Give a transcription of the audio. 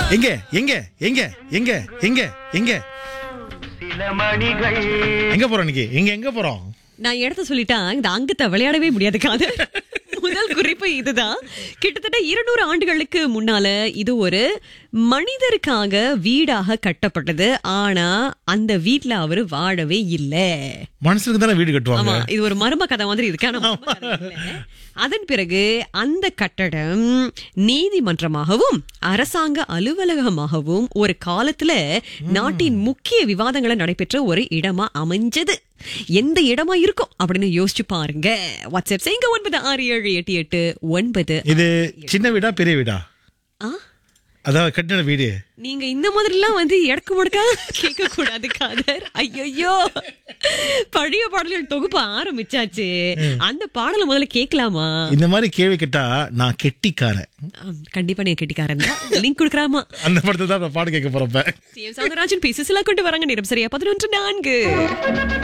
எங்க எங்க எங்க எங்க எங்க எங்க சில மணிகள் எங்க போறோம் இன்னைக்கு எங்க எங்க போறோம் நான் இடத்த சொல்லிட்டா இந்த அங்கத்தை விளையாடவே முடியாது காது முதல் குறிப்பு இதுதான் கிட்டத்தட்ட இருநூறு ஆண்டுகளுக்கு முன்னால இது ஒரு மனிதருக்காக வீடாக கட்டப்பட்டது ஆனா அந்த வீட்ல அவரு வாழவே இல்லை மனுஷனுக்கு தானே வீடு கட்டுவாங்க ஆமா இது ஒரு மர்ம கதை மாதிரி இருக்கு ஆனா மர்ம கதை இல்ல. அதன் பிறகு அந்த கட்டடம் நீதிமன்றமாகவும் அரசாங்க அலுவலகமாகவும் ஒரு காலத்துல நாட்டின் முக்கிய விவாதங்களை நடைபெற்ற ஒரு இடமா அமைஞ்சது எந்த இடமா இருக்கும் அப்படின்னு யோசிச்சு பாருங்க வாட்ஸ்அப் செய்யுங்க ஒன்பது ஆறு ஏழு எட்டு எட்டு ஒன்பது இது சின்ன வீடா பெரிய வீடா ஆ? அதாவது கட்டின வீடு நீங்க இந்த மாதிரி எல்லாம் வந்து இடக்கு முடக்கா கேட்க கூடாது காதர் ஐயோ பழைய பாடல்கள் தொகுப்பு ஆரம்பிச்சாச்சு அந்த பாடலை முதல்ல கேட்கலாமா இந்த மாதிரி கேள்வி கேட்டா நான் கெட்டிக்காரன் ஆம், கண்டிப்பா நீ கெட்டிக்காரன் தான் லிங்க் கொடுக்குறாமா அந்த படத்தை தான் நான் பாடு கேட்க போறப்ப சிஎம் சவுந்தரராஜன் பீசஸ் எல்லாம் கொண்டு வராங்க நேரம் சரியா பதினொன்று நான்கு